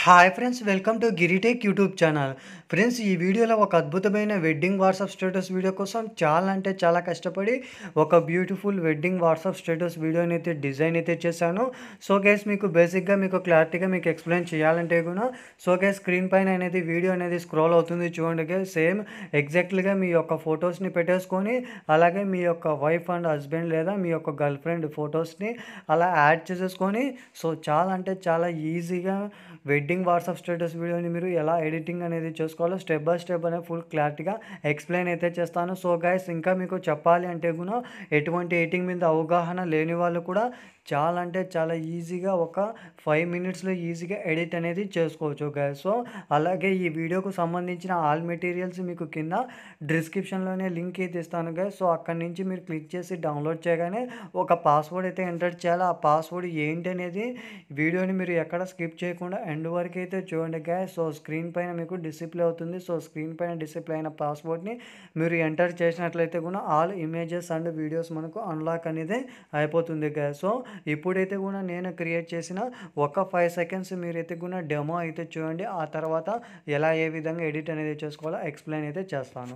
hi friends welcome to Giritech YouTube channel friends ఈ వీడియోలో ఒక అద్భుతమైన వెడ్డింగ్ వాట్సాప్ స్టేటస్ వీడియో కోసం చాలా అంటే చాలా కష్టపడి ఒక బ్యూటిఫుల్ వెడ్డింగ్ వాట్సాప్ స్టేటస్ వీడియోని అయితే డిజైన్ అయితే చేశాను సో గైస్ మీకు బేసిక్గా మీకు క్లారిటీగా మీకు ఎక్స్ప్లెయిన్ చేయాలంటే కూడా సో గైస్ స్క్రీన్ పైన అనేది వీడియో అనేది స్క్రోల్ అవుతుంది చూడండి గైస్ సేమ్ ఎగ్జాక్ట్లీగా మీ యొక్క ఫొటోస్ని పెట్టేసుకొని అలాగే మీ యొక్క వైఫ్ అండ్ హస్బెండ్ లేదా మీ యొక్క గర్ల్ ఫ్రెండ్ ఫొటోస్ని అలా యాడ్ చేసేసుకొని సో చాలా అంటే చాలా ఈజీగా వెడ్డింగ్ వాట్సాప్ స్టేటస్ వీడియోని మీరు ఎలా ఎడిటింగ్ అనేది చేసుకోవాలో స్టెప్ బై స్టెప్ అనేది ఫుల్ క్లారిటీగా ఎక్స్ప్లెయిన్ అయితే చేస్తాను సో గైస్ ఇంకా మీకు చెప్పాలి అంటే కూడా ఎటువంటి ఎడిటింగ్ మీద అవగాహన లేని వాళ్ళు కూడా చాలా అంటే చాలా ఈజీగా ఒక ఫైవ్ మినిట్స్లో ఈజీగా ఎడిట్ అనేది చేసుకోవచ్చు గైస్ సో అలాగే ఈ వీడియోకు సంబంధించిన ఆల్ మెటీరియల్స్ మీకు కింద డిస్క్రిప్షన్లోనే లింక్ అయితే ఇస్తాను గైస్ సో అక్కడి నుంచి మీరు క్లిక్ చేసి డౌన్లోడ్ చేయగానే ఒక పాస్వర్డ్ అయితే ఎంటర్ చేయాలి ఆ పాస్వర్డ్ ఏంటి అనేది వీడియోని మీరు ఎక్కడ స్కిప్ చేయకుండా ఎండ్ వరకు అయితే చూడండి గైస్ సో స్క్రీన్ పైన మీకు డిసిప్లే అవుతుంది సో స్క్రీన్ పైన డిసిప్లే అయిన పాస్వర్డ్ని మీరు ఎంటర్ చేసినట్లయితే కూడా ఆల్ ఇమేజెస్ అండ్ వీడియోస్ మనకు అన్లాక్ అనేది అయిపోతుంది గైస్ సో ఇప్పుడైతే కూడా నేను క్రియేట్ చేసిన ఒక ఫైవ్ సెకండ్స్ మీరైతే కూడా డెమో అయితే చూడండి ఆ తర్వాత ఎలా ఏ విధంగా ఎడిట్ అనేది చేసుకోవాలో ఎక్స్ప్లెయిన్ అయితే చేస్తాను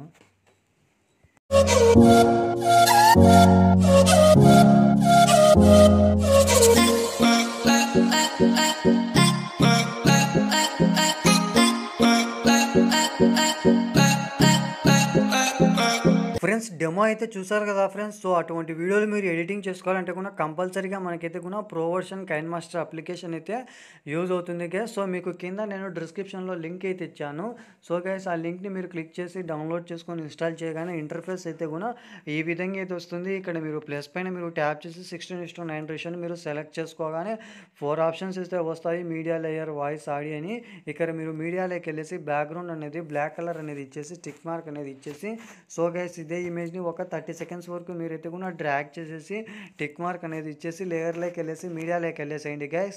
ఫ్రెండ్స్ డెమో అయితే చూసారు కదా ఫ్రెండ్స్ సో అటువంటి వీడియోలు మీరు ఎడిటింగ్ చేసుకోవాలంటే కూడా కంపల్సరీగా మనకైతే కూడా pro version KineMaster application అయితే యూజ్ అవుతుంది గైస్ సో మీకు కింద నేను డిస్క్రిప్షన్లో లింక్ అయితే ఇచ్చాను సో గైస్ ఆ లింక్ని మీరు క్లిక్ చేసి డౌన్లోడ్ చేసుకొని ఇన్స్టాల్ చేయగానే ఇంటర్ఫేస్ అయితే కూడా ఈ విధంగా అయితే వస్తుంది ఇక్కడ మీరు ప్లస్ పైన మీరు ట్యాప్ చేసి సిక్స్టీన్ ఇస్టో నైన్ రేషన్ మీరు సెలెక్ట్ చేసుకోగానే ఫోర్ ఆప్షన్స్ అయితే వస్తాయి మీడియా లేయర్ వాయిస్ ఆడియో అని ఇక్కడ మీరు మీడియాలోకి వెళ్ళేసి బ్యాక్గ్రౌండ్ అనేది బ్లాక్ కలర్ అనేది ఇచ్చేసి టిక్ మార్క్ అనేది ఇచ్చేసి సో గైస్ ఇదే ఇమేజ్ని ఒక థర్టీ సెకండ్స్ వరకు మీరైతే కూడా డ్రాగ్ చేసేసి టిక్ మార్క్ అనేది ఇచ్చేసి లేయర్లోకి వెళ్ళేసి మీడియాలోకి వెళ్ళేసేయండి గైస్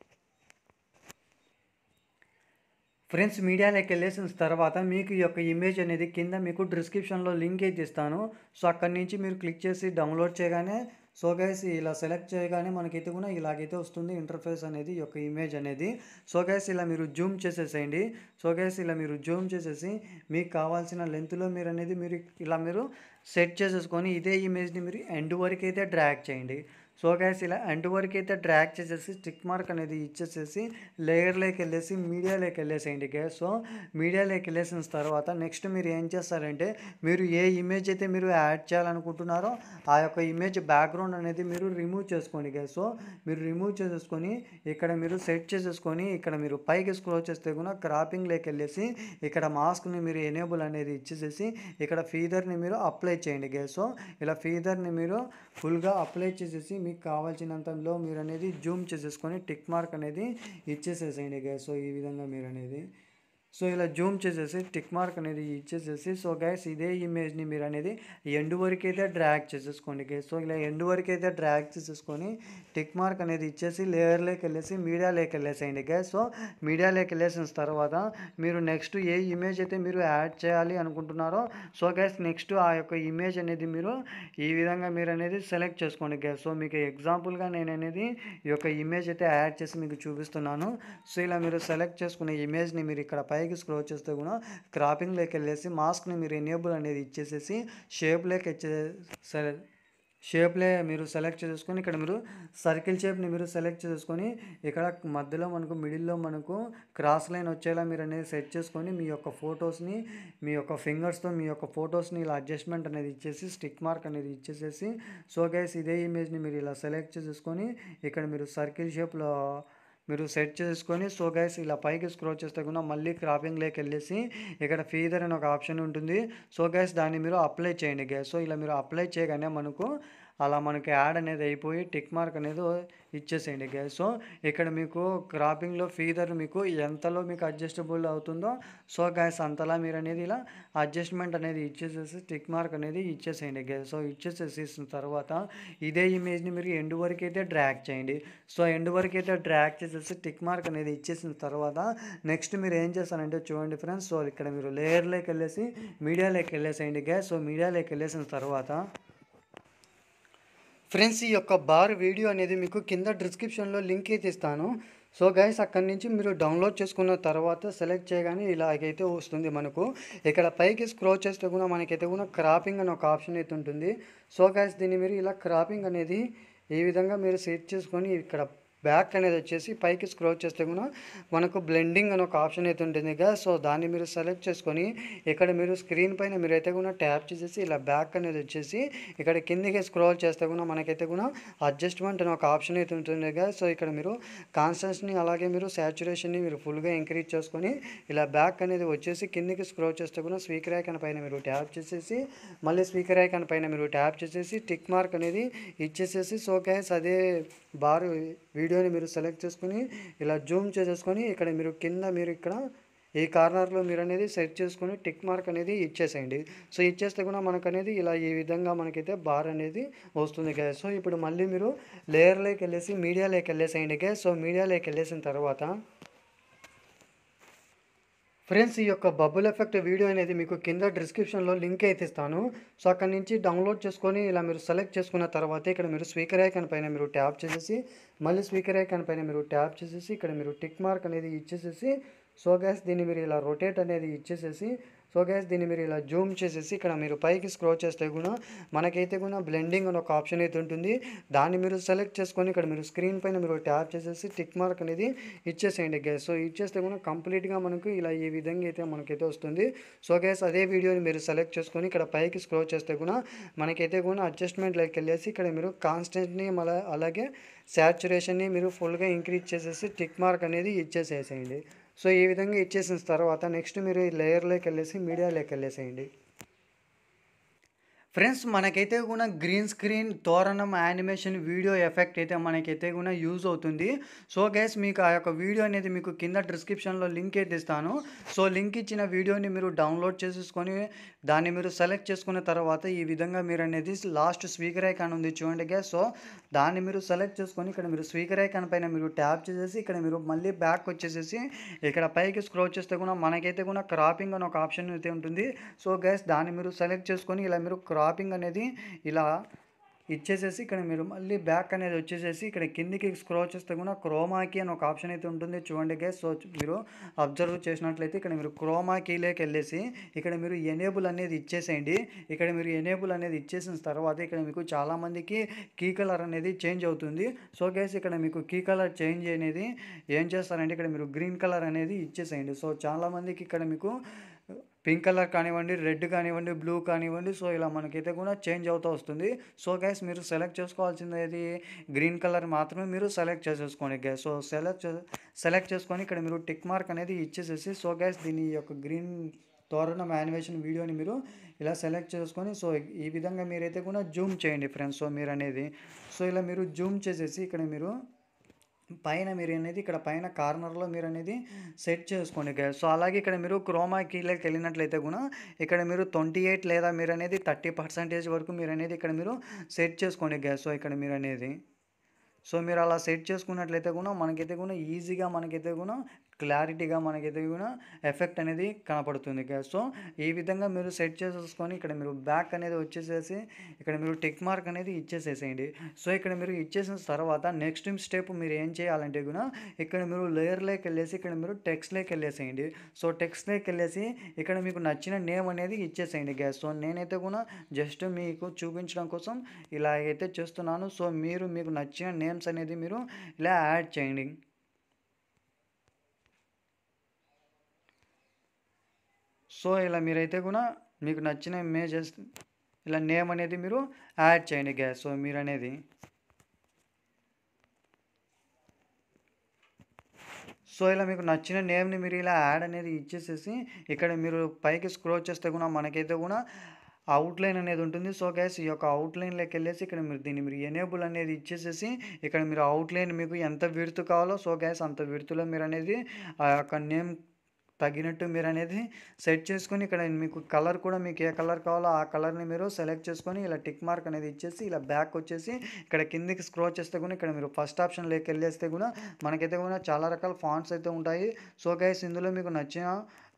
ఫ్రెండ్స్ మీడియాలోకి వెళ్ళేసిన తర్వాత మీకు ఈ యొక్క ఇమేజ్ అనేది కింద మీకు డిస్క్రిప్షన్లో లింక్ అయితే ఇస్తాను సో అక్కడి నుంచి మీరు క్లిక్ చేసి డౌన్లోడ్ చేయగానే సో గైస్ ఇలా సెలెక్ట్ చేయగానే మనకైతే కూడా ఇలాగైతే వస్తుంది ఇంటర్ఫేస్ అనేది ఈ యొక్క ఇమేజ్ అనేది సో గైస్ ఇలా మీరు జూమ్ చేసేసేయండి సో గైస్ ఇలా మీరు జూమ్ చేసేసి మీకు కావాల్సిన లెంత్లో మీరు అనేది మీరు ఇలా మీరు సెట్ చేసేసుకొని ఇదే ఇమేజ్ని మీరు ఎండ్ వరకు అయితే డ్రాగ్ చేయండి సో గైస్ ఇలా ఎండ్ వరకు అయితే డ్రాగ్ చేసేసి స్టిక్ మార్క్ అనేది ఇచ్చేసేసి లేయర్లోకి వెళ్ళేసి మీడియాలోకి వెళ్ళేసేయండి గైస్ సో మీడియాలోకి వెళ్ళేసిన తర్వాత నెక్స్ట్ మీరు ఏం చేస్తారంటే మీరు ఏ ఇమేజ్ అయితే మీరు యాడ్ చేయాలనుకుంటున్నారో ఆ యొక్క ఇమేజ్ బ్యాక్గ్రౌండ్ అనేది మీరు రిమూవ్ చేసుకోండి గైస్ సో మీరు రిమూవ్ చేసేసుకొని ఇక్కడ మీరు సెట్ చేసేసుకొని ఇక్కడ మీరు పైకి స్క్రోల్ చేస్తే కూడా క్రాపింగ్లోకి వెళ్ళేసి ఇక్కడ మాస్క్ని మీరు ఎనేబుల్ అనేది ఇచ్చేసేసి ఇక్కడ ఫీదర్ని మీరు అప్లై చేయండి గైస్ సో ఇలా ఫీదర్ని మీరు ఫుల్గా అప్లై చేసేసి మీకు కావాల్సినంతలో మీరు అనేది జూమ్ చేసేసుకొని టిక్ మార్క్ అనేది ఇచ్చేసేసేయండి గైస్ సో ఈ విధంగా మీరు అనేది సో ఇలా జూమ్ చేసేసి టిక్ మార్క్ అనేది ఇచ్చేసేసి సో గైస్ ఇదే ఇమేజ్ని మీరు అనేది ఎండ్ వరకు అయితే డ్రాగ్ చేసేసుకోండి గైస్ సో ఇలా ఎండ్ వరకు అయితే డ్రాగ్ చేసేసుకొని టిక్ మార్క్ అనేది ఇచ్చేసి లేయర్లోకి వెళ్ళేసి మీడియాలోకి వెళ్ళేసేయండి గైస్ సో మీడియాలోకి వెళ్ళేసిన తర్వాత మీరు నెక్స్ట్ ఏ ఇమేజ్ అయితే మీరు యాడ్ చేయాలి అనుకుంటున్నారో సో గైస్ నెక్స్ట్ ఆ యొక్క ఇమేజ్ అనేది మీరు ఈ విధంగా మీరు అనేది సెలెక్ట్ చేసుకోండి గైస్ సో మీకు ఎగ్జాంపుల్గా నేను అనేది ఈ యొక్క ఇమేజ్ అయితే యాడ్ చేసి మీకు చూపిస్తున్నాను సో ఇలా మీరు సెలెక్ట్ చేసుకునే ఇమేజ్ని మీరు ఇక్కడ పైకి స్క్రోల్ చేస్తే కూడా క్రాపింగ్లోకి వెళ్ళేసి మాస్క్ని మీరు ఎనేబుల్ అనేది ఇచ్చేసేసి షేప్లోకి ఇచ్చే సరే షేప్లే మీరు సెలెక్ట్ చేసుకొని ఇక్కడ మీరు సర్కిల్ షేప్ని మీరు సెలెక్ట్ చేసుకొని ఇక్కడ మధ్యలో మనకు మిడిల్లో మనకు క్రాస్ లైన్ వచ్చేలా మీరు అనేది సెట్ చేసుకొని మీ యొక్క ఫొటోస్ని మీ యొక్క ఫింగర్స్తో మీ యొక్క ఫొటోస్ని ఇలా అడ్జస్ట్మెంట్ అనేది ఇచ్చేసి స్టిక్ మార్క్ అనేది ఇచ్చేసేసి సో గైస్ ఇదే ఇమేజ్ని మీరు ఇలా సెలెక్ట్ చేసేసుకొని ఇక్కడ మీరు సర్కిల్ షేప్లో మీరు సెట్ చేసుకొని సో గైస్ ఇలా పైకి స్క్రోల్ చేస్తే కూడా మళ్ళీ క్రాపింగ్లోకి వెళ్ళేసి ఇక్కడ ఫీదర్ అని ఒక ఆప్షన్ ఉంటుంది సో గైస్ దాన్ని మీరు అప్లై చేయండి గైస్ సో ఇలా మీరు అప్లై చేయగానే మనకు అలా మనకి యాడ్ అనేది అయిపోయి టిక్ మార్క్ అనేది ఇచ్చేసేయండి గైస్ సో ఇక్కడ మీకు క్రాపింగ్లో ఫీదర్ మీకు ఎంతలో మీకు అడ్జస్టబుల్ అవుతుందో సో గైస్ అంతలా మీరు అనేది ఇలా అడ్జస్ట్మెంట్ అనేది ఇచ్చేసేసి టిక్ మార్క్ అనేది ఇచ్చేసేయండి గైస్ సో ఇచ్చేసేసిన తర్వాత ఇదే ఇమేజ్ని మీరు ఎండ్ వరకు అయితే డ్రాగ్ చేయండి సో ఎండ్ వరకు అయితే డ్రాగ్ చేసేసి టిక్ మార్క్ అనేది ఇచ్చేసిన తర్వాత నెక్స్ట్ మీరు ఏం చేస్తారంటే చూడండి ఫ్రెండ్స్ సో ఇక్కడ మీరు లేయర్లోకి వెళ్ళేసి మీడియాలోకి వెళ్ళేసేయండి గ్యాస్ సో మీడియాలోకి వెళ్ళేసిన తర్వాత ఫ్రెండ్స్ ఈ యొక్క బార్ వీడియో అనేది మీకు కింద డిస్క్రిప్షన్లో లింక్ అయితే ఇస్తాను సో గైస్ అక్కడి నుంచి మీరు డౌన్లోడ్ చేసుకున్న తర్వాత సెలెక్ట్ చేయగానే ఇలాగైతే వస్తుంది మనకు ఇక్కడ పైకి స్క్రోల్ చేస్తే కూడా మనకైతే కూడా క్రాపింగ్ అని ఒక ఆప్షన్ అయితే ఉంటుంది సో గైస్ దీన్ని మీరు ఇలా క్రాపింగ్ అనేది ఈ విధంగా మీరు సెట్ చేసుకొని ఇక్కడ బ్యాక్ అనేది వచ్చేసి పైకి స్క్రోల్ చేస్తే కూడా మనకు బ్లెండింగ్ అని ఒక ఆప్షన్ అయితే ఉంటుంది కదా సో దాన్ని మీరు సెలెక్ట్ చేసుకొని ఇక్కడ మీరు స్క్రీన్ పైన మీరైతే కూడా ట్యాప్ చేసేసి ఇలా బ్యాక్ అనేది వచ్చేసి ఇక్కడ కిందికి స్క్రోల్ చేస్తే కూడా మనకైతే కూడా అడ్జస్ట్మెంట్ అని ఒక ఆప్షన్ అయితే ఉంటుంది కదా సో ఇక్కడ మీరు కాన్స్టెన్స్ని అలాగే మీరు సాచురేషన్ని మీరు ఫుల్గా ఇంక్రీజ్ చేసుకొని ఇలా బ్యాక్ అనేది వచ్చేసి కిందికి స్క్రోల్ చేస్తే కూడా స్పీకర్ ఐకాన్ పైన మీరు ట్యాప్ చేసేసి మళ్ళీ స్పీకర్ ఐకాన్ పైన మీరు ట్యాప్ చేసేసి టిక్ మార్క్ అనేది ఇచ్చేసేసి సో గ్యాస్ అదే బార్ వీడియోని మీరు సెలెక్ట్ చేసుకుని ఇలా జూమ్ చేసేసుకొని ఇక్కడ మీరు కింద మీరు ఇక్కడ ఈ కార్నర్లో మీరు అనేది సెట్ చేసుకొని టిక్ మార్క్ అనేది ఇచ్చేసేయండి సో ఇచ్చేస్తే కూడా మనకు అనేది ఇలా ఈ విధంగా మనకైతే బార్ అనేది వస్తుంది గ్యాస్ సో ఇప్పుడు మళ్ళీ మీరు లేయర్లోకి వెళ్ళేసి మీడియాలోకి వెళ్ళేసేయండి గ్యాస్ సో మీడియాలోకి వెళ్ళేసిన తర్వాత ఫ్రెండ్స్ ఈ యొక్క బబుల్ ఎఫెక్ట్ వీడియో అనేది మీకు కింద డిస్క్రిప్షన్లో లింక్ అయితే ఇస్తాను సో అక్కడ నుంచి డౌన్లోడ్ చేసుకొని ఇలా మీరు సెలెక్ట్ చేసుకున్న తర్వాత ఇక్కడ మీరు స్పీకర్ ఐకాన్ పైన మీరు ట్యాప్ చేసేసి మళ్ళీ స్పీకర్ ఐకాన్ పైన మీరు ట్యాప్ చేసేసి ఇక్కడ మీరు టిక్ మార్క్ అనేది ఇచ్చేసేసి సో గ్యాస్ దీన్ని మీరు ఇలా రొటేట్ అనేది ఇచ్చేసేసి సో గ్యాస్ దీన్ని మీరు ఇలా జూమ్ చేసేసి ఇక్కడ మీరు పైకి స్క్రోల్ చేస్తే కూడా మనకైతే కూడా బ్లెండింగ్ అని ఒక ఆప్షన్ అయితే ఉంటుంది దాన్ని మీరు సెలెక్ట్ చేసుకొని ఇక్కడ మీరు స్క్రీన్ పైన మీరు ట్యాప్ చేసేసి టిక్ మార్క్ అనేది ఇచ్చేసేయండి గ్యాస్ సో ఇచ్చేస్తే కూడా కంప్లీట్గా మనకు ఇలా ఈ విధంగా అయితే మనకైతే వస్తుంది సో గ్యాస్ అదే వీడియోని మీరు సెలెక్ట్ చేసుకొని ఇక్కడ పైకి స్క్రోల్ చేస్తే కూడా మనకైతే కూడా అడ్జస్ట్మెంట్లోకి వెళ్ళేసి ఇక్కడ మీరు కాన్స్టెంట్ని మళ్ళీ అలాగే శాచురేషన్ని మీరు ఫుల్గా ఇంక్రీజ్ చేసేసి టిక్ మార్క్ అనేది ఇచ్చేసేసేయండి సో ఈ విధంగా ఇచ్చేసిన తర్వాత నెక్స్ట్ మీరు ఈ లేయర్లోకి వెళ్ళేసి మీడియాలోకి వెళ్ళేసేయండి ఫ్రెండ్స్ మనకైతే కూడా గ్రీన్ స్క్రీన్ తోరణం యానిమేషన్ వీడియో ఎఫెక్ట్ అయితే మనకైతే కూడా యూజ్ అవుతుంది సో గైస్ మీకు ఆ యొక్క వీడియో అనేది మీకు కింద డిస్క్రిప్షన్లో లింక్ అయితే ఇస్తాను సో లింక్ ఇచ్చిన వీడియోని మీరు డౌన్లోడ్ చేసేసుకొని దాన్ని మీరు సెలెక్ట్ చేసుకున్న తర్వాత ఈ విధంగా మీరు అనేది లాస్ట్ స్పీకర్ ఐకాన్ ఉంది చూడండి గ్యాస్ సో దాన్ని మీరు సెలెక్ట్ చేసుకొని ఇక్కడ మీరు స్పీకర్ ఐకాన్ పైన మీరు ట్యాప్ చేసేసి ఇక్కడ మీరు మళ్ళీ బ్యాక్ వచ్చేసేసి ఇక్కడ పైకి స్క్రోల్ చేస్తే కూడా మనకైతే కూడా క్రాపింగ్ అని ఒక ఆప్షన్ అయితే ఉంటుంది సో గ్యాస్ దాన్ని మీరు సెలెక్ట్ చేసుకొని ఇలా మీరు క్రాపింగ్ అనేది ఇలా ఇచ్చేసేసి ఇక్కడ మీరు మళ్ళీ బ్యాక్ అనేది వచ్చేసేసి ఇక్కడ కిందికి స్క్రోల్ చేస్తే కూడా క్రోమాకి అని ఒక ఆప్షన్ అయితే ఉంటుంది చూడండి గైస్ సో మీరు అబ్జర్వ్ చేసినట్లయితే ఇక్కడ మీరు క్రోమాకీలోకి వెళ్ళేసి ఇక్కడ మీరు ఎనేబుల్ అనేది ఇచ్చేసేయండి ఇక్కడ మీరు ఎనేబుల్ అనేది ఇచ్చేసిన తర్వాత ఇక్కడ మీకు చాలామందికి కీ కలర్ అనేది చేంజ్ అవుతుంది సో గైస్ ఇక్కడ మీకు కీ కలర్ చేంజ్ అనేది ఏం చేస్తారంటే ఇక్కడ మీరు గ్రీన్ కలర్ అనేది ఇచ్చేసేయండి సో చాలామందికి ఇక్కడ మీకు పింక్ కలర్ కానివ్వండి రెడ్ కానివ్వండి బ్లూ కానివ్వండి సో ఇలా మనకైతే కూడా చేంజ్ అవుతూ వస్తుంది సో గైస్ మీరు సెలెక్ట్ చేసుకోవాల్సింది ఏది గ్రీన్ కలర్ మాత్రమే మీరు సెలెక్ట్ చేసేసుకోండి గైస్ సో సెలెక్ట్ సెలెక్ట్ చేసుకొని ఇక్కడ మీరు టిక్ మార్క్ అనేది ఇచ్చేసేసి సో గైస్ దీని యొక్క గ్రీన్ తోరణం యానిమేషన్ వీడియోని మీరు ఇలా సెలెక్ట్ చేసుకొని సో ఈ విధంగా మీరైతే కూడా జూమ్ చేయండి ఫ్రెండ్స్ సో మీరు అనేది సో ఇలా మీరు జూమ్ చేసేసి ఇక్కడ మీరు పైన మీరు అనేది ఇక్కడ పైన కార్నర్లో మీరు అనేది సెట్ చేసుకోండి గైస్ సో అలాగే ఇక్కడ మీరు క్రోమా కీలోకి వెళ్ళినట్లయితే కూడా ఇక్కడ మీరు ట్వంటీ ఎయిట్ లేదా మీరు అనేది థర్టీ పర్సెంటేజ్ వరకు మీరు అనేది ఇక్కడ మీరు సెట్ చేసుకోండి గైస్ సో ఇక్కడ మీరు అనేది సో మీరు అలా సెట్ చేసుకున్నట్లయితే కూడా మనకైతే కూడా ఈజీగా మనకైతే కూడా క్లారిటీగా మనకైతే కూడా ఎఫెక్ట్ అనేది కనపడుతుంది గ్యాస్ సో ఈ విధంగా మీరు సెట్ చేసేసుకొని ఇక్కడ మీరు బ్యాక్ అనేది వచ్చేసేసి ఇక్కడ మీరు టిక్ మార్క్ అనేది ఇచ్చేసేసేయండి సో ఇక్కడ మీరు ఇచ్చేసిన తర్వాత నెక్స్ట్ స్టెప్ మీరు ఏం చేయాలంటే కూడా ఇక్కడ మీరు లేయర్లోకి వెళ్ళేసి ఇక్కడ మీరు టెక్స్ట్లోకి వెళ్ళేసేయండి సో టెక్స్ట్లోకి వెళ్ళేసి ఇక్కడ మీకు నచ్చిన నేమ్ అనేది ఇచ్చేసేయండి గ్యాస్ సో నేనైతే కూడా జస్ట్ మీకు చూపించడం కోసం ఇలా అయితే చేస్తున్నాను సో మీరు మీకు నచ్చిన నేమ్స్ అనేది మీరు ఇలా యాడ్ చేయండి సో ఇలా మీరైతే కూడా మీకు నచ్చిన ఇమేజెస్ ఇలా నేమ్ అనేది మీరు యాడ్ చేయండి గ్యాస్ సో మీరు అనేది సో ఇలా మీకు నచ్చిన నేమ్ని మీరు ఇలా యాడ్ అనేది ఇచ్చేసేసి ఇక్కడ మీరు పైకి స్క్రోల్ చేస్తే కూడా మనకైతే కూడా అవుట్లైన్ అనేది ఉంటుంది సో గ్యాస్ ఈ యొక్క అవుట్లైన్లోకి వెళ్ళేసి ఇక్కడ మీరు దీన్ని మీరు ఎనేబుల్ అనేది ఇచ్చేసేసి ఇక్కడ మీరు అవుట్లైన్ మీకు ఎంత విడుతు కావాలో సో గ్యాస్ అంత విడుతులో మీరు అనేది ఆ యొక్క నేమ్ తగినట్టు మీరు అనేది సెట్ చేసుకొని ఇక్కడ మీకు కలర్ కూడా మీకు ఏ కలర్ కావాలో ఆ కలర్ని మీరు సెలెక్ట్ చేసుకొని ఇలా టిక్ మార్క్ అనేది ఇచ్చేసి ఇలా బ్యాక్ వచ్చేసి ఇక్కడ కిందికి స్క్రోల్ చేస్తే కూడా ఇక్కడ మీరు ఫస్ట్ ఆప్షన్ లేక వెళ్ళేస్తే కూడా మనకైతే కూడా చాలా రకాల ఫాంట్స్ అయితే ఉంటాయి సో గైస్ ఇందులో మీకు నచ్చిన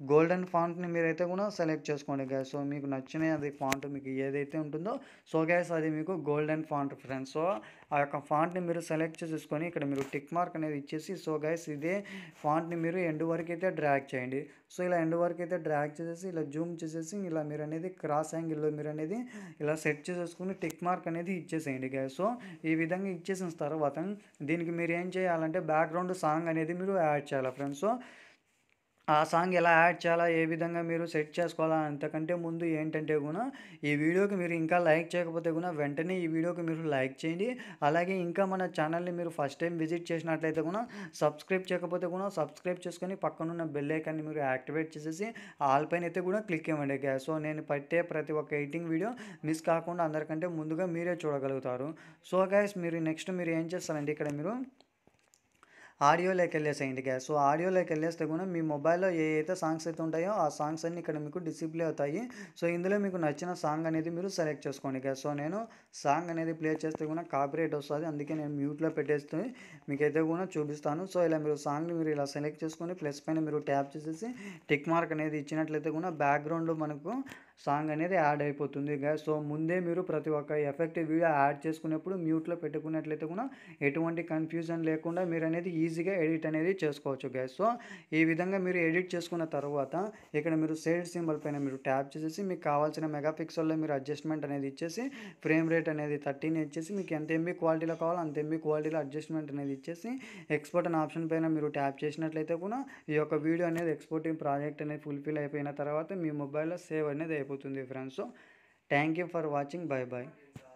గోల్డెన్ ఫాంట్ని మీరైతే కూడా సెలెక్ట్ చేసుకోండి గ్యాస్ సో మీకు నచ్చిన అది ఫాంట్ మీకు ఏదైతే ఉంటుందో సో గ్యాస్ అది మీకు గోల్డెన్ ఫాంట్ ఫ్రెండ్స్ సో ఆ యొక్క ఫాంట్ని మీరు సెలెక్ట్ చేసేసుకొని ఇక్కడ మీరు టిక్ మార్క్ అనేది ఇచ్చేసి సో గైస్ ఇదే ఫాంట్ని మీరు ఎండ్ వరకు అయితే డ్రాగ్ చేయండి సో ఇలా ఎండ్ వరకు అయితే డ్రాగ్ చేసేసి ఇలా జూమ్ చేసేసి ఇలా మీరు అనేది క్రాస్ యాంగిల్లో మీరు అనేది ఇలా సెట్ చేసేసుకుని టిక్ మార్క్ అనేది ఇచ్చేసేయండి గ్యాస్ సో ఈ విధంగా ఇచ్చేసిన తర్వాత దీనికి మీరు ఏం చేయాలంటే బ్యాక్గ్రౌండ్ సాంగ్ అనేది మీరు యాడ్ చేయాలి ఫ్రెండ్స్ సో ఆ సాంగ్ ఎలా యాడ్ చేయాలా ఏ విధంగా మీరు సెట్ చేసుకోవాలా అంతకంటే ముందు ఏంటంటే కూడా ఈ వీడియోకి మీరు ఇంకా లైక్ చేయకపోతే కూడా వెంటనే ఈ వీడియోకి మీరు లైక్ చేయండి అలాగే ఇంకా మన ఛానల్ని మీరు ఫస్ట్ టైం విజిట్ చేసినట్లయితే కూడా సబ్స్క్రైబ్ చేయకపోతే కూడా సబ్స్క్రైబ్ చేసుకొని పక్కనున్న బెల్ ఐకాన్ని మీరు యాక్టివేట్ చేసేసి ఆల్ పైన అయితే కూడా క్లిక్ ఇవ్వండి గ్యాస్ సో నేను పెట్టే ప్రతి ఒక్క ఎడిటింగ్ వీడియో మిస్ కాకుండా అందరికంటే ముందుగా మీరే చూడగలుగుతారు సో గైస్ మీరు నెక్స్ట్ మీరు ఏం చేస్తారంటే ఇక్కడ మీరు ఆడియోలోకి వెళ్ళేసేయండి గ్యాస్ సో ఆడియోలోకి వెళ్ళేస్తే కూడా మీ మొబైల్లో ఏ అయితే సాంగ్స్ అయితే ఉంటాయో ఆ సాంగ్స్ అన్ని ఇక్కడ మీకు డిస్ప్లే అవుతాయి సో ఇందులో మీకు నచ్చిన సాంగ్ అనేది మీరు సెలెక్ట్ చేసుకోండి గ్యాస్ సో నేను సాంగ్ అనేది ప్లే చేస్తే కూడా కాపీరైట్ వస్తుంది అందుకే నేను మ్యూట్లో పెట్టేస్తే మీకైతే కూడా చూపిస్తాను సో ఇలా మీరు సాంగ్ని మీరు ఇలా సెలెక్ట్ చేసుకొని ప్లస్ పైన మీరు ట్యాప్ చేసేసి టిక్ మార్క్ అనేది ఇచ్చినట్లయితే కూడా బ్యాక్గ్రౌండ్ మనకు సాంగ్ అనేది యాడ్ అయిపోతుంది గ్యాస్ సో ముందే మీరు ప్రతి ఒక్క ఎఫెక్ట్ వీడియో యాడ్ చేసుకునేప్పుడు మ్యూట్లో పెట్టుకున్నట్లయితే కూడా ఎటువంటి కన్ఫ్యూజన్ లేకుండా మీరు అనేది ఈజీగా ఎడిట్ అనేది చేసుకోవచ్చు గ్యాస్ సో ఈ విధంగా మీరు ఎడిట్ చేసుకున్న తర్వాత ఇక్కడ మీరు సేడ్ సింబల్ పైన మీరు ట్యాప్ చేసేసి మీకు కావాల్సిన మెగాపిక్సెల్లో మీరు అడ్జస్ట్మెంట్ అనేది ఇచ్చేసి ఫ్రేమ్ రేట్ అనేది థర్టీన్ ఇచ్చేసి మీకు ఎంత ఎంబీ క్వాలిటీలో కావాలో అంత ఎంబీ క్వాలిటీలో అడ్జస్ట్మెంట్ అనేది ఇచ్చేసి ఎక్స్పోర్ట్ అనే ఆప్షన్ పైన మీరు ట్యాప్ చేసినట్లయితే కూడా ఈ యొక్క వీడియో అనేది ఎక్స్పోర్టింగ్ ప్రాజెక్ట్ అనేది ఫుల్ఫిల్ అయిపోయిన తర్వాత మీ మొబైల్లో సేవ్ అనేది అయిపోతుంది friends so thank you for watching bye bye